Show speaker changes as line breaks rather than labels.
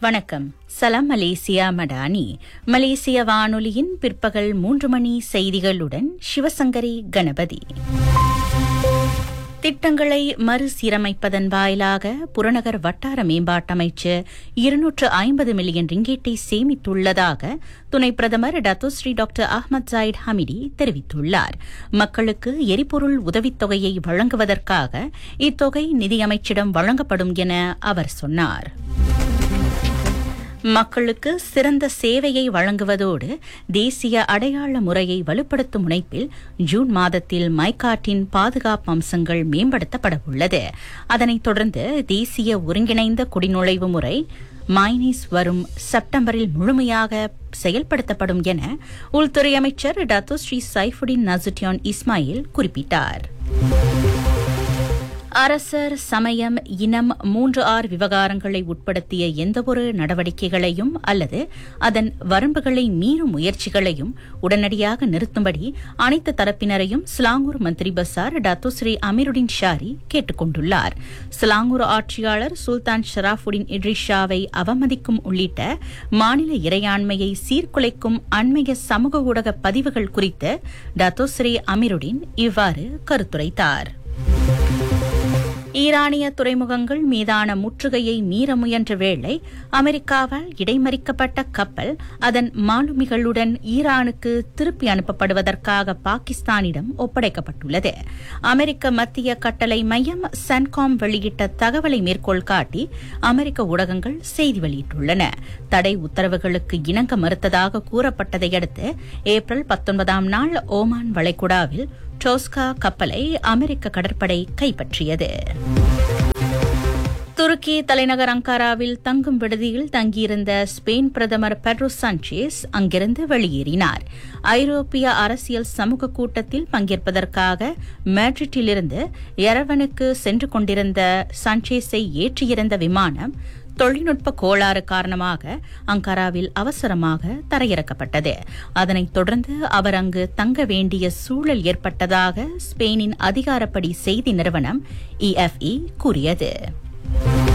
வணக்கம் சலாம் மலேசியா மடானி மலேசிய வானொலியின் பிற்பகல் மூன்று மணி செய்திகளுடன் சிவசங்கரி கணபதி திட்டங்களை மறுசீரமைப்பதன் வாயிலாக புறநகர் வட்டார மேம்பாட்டமைச்சர் இருநூற்று ஐம்பது மில்லியன் ரிங்கேட்டை சேமித்துள்ளதாக துணை பிரதமர் Datuk Seri doctor Ahmad Zahid Hamidi தெரிவித்துள்ளார் மக்களுக்கு எரிபொருள் உதவித்தொகையை வழங்குவதற்காக இத்தொகை நிதியமைச்சிடம் வழங்கப்படும் என அவர் சொன்னார் மக்களுக்கு சிறந்த சேவையை வழங்குவதோடு தேசிய அடையாள முறையை வலுப்படுத்தும் முனைப்பில் ஜூன் மாதத்தில் மைகாட்டின் பாதுகாப்பு அம்சங்கள் மேம்படுத்தப்பட உள்ளது அதனைத் தொடர்ந்து தேசிய ஒருங்கிணைந்த குடிநுழைவு முறை மைனிஸ் வரும் செப்டம்பரில் முழுமையாக செயல்படுத்தப்படும் என உள்துறை அமைச்சர் Datuk Seri Saifuddin Nasution Ismail குறிப்பிட்டார் அரசர் சமயம் இனம் மூன்று ஆறு விவகாரங்களை உட்படுத்திய எந்தவொரு நடவடிக்கைகளையும் அல்லது அதன் வரம்புகளை மீறும் முயற்சிகளையும் உடனடியாக நிறுத்தும்படி அனைத்து தரப்பினரையும் சிலாங்கூர் மந்திரி பசார் டத்துஸ்ரீ அமீருடின் ஷாரி கேட்டுக் கொண்டுள்ளார் சிலாங்கூர் ஆட்சியாளர் சுல்தான் ஷராஃபுடின் இட்ரிஷாவை அவமதிக்கும் உள்ளிட்ட மாநில இறையாண்மையை சீர்குலைக்கும் அண்மைய சமூக ஊடக பதிவுகள் குறித்து டத்தோஸ்ரீ அமீருடின் இவ்வாறு கருத்துரைத்தார் ஈரானிய துறைமுகங்கள் மீதான முற்றுகையை மீற முயன்ற வேளை அமெரிக்காவால் இடைமறிக்கப்பட்ட கப்பல் அதன் மாலுமிகளுடன் ஈரானுக்கு திருப்பி அனுப்பப்படுவதற்காக பாகிஸ்தானிடம் ஒப்படைக்கப்பட்டுள்ளது அமெரிக்க மத்திய கட்டளை மையம் சன்காம் வெளியிட்ட தகவலை மேற்கோள் காட்டி அமெரிக்க ஊடகங்கள் செய்தி வெளியிட்டுள்ளன தடை உத்தரவுகளுக்கு இணங்க மறுத்ததாக கூறப்பட்டதை அடுத்து ஏப்ரல் பத்தொன்பதாம் நாள் ஓமான் வளைகுடாவில் டோஸ்கா கப்பலை அமெரிக்க கடற்படை கைப்பற்றியது துருக்கி தலைநகர் அங்காராவில் தங்கும் விடுதியில் தங்கியிருந்த ஸ்பெயின் பிரதமர் பெட்ரோ சாnchez அங்கிருந்து வெளியேறினார் ஐரோப்பிய அரசியல் சமூக கூட்டத்தில் பங்கேற்பதற்காக மேட்ரிட்டிலிருந்து எரவனுக்கு சென்று கொண்டிருந்த சாnchez-ஐ ஏற்றியிருந்த விமானம் தொழில்நுட்ப கோளாறு காரணமாக அங்காராவில் அவசரமாக தரையிறக்கப்பட்டது அதனைத் தொடர்ந்து அவர் அங்கு தங்க வேண்டிய சூழல் ஏற்பட்டதாக ஸ்பெயினின் அதிகாரப்படி செய்தி நிறுவனம் இஎஃப்இ கூறியது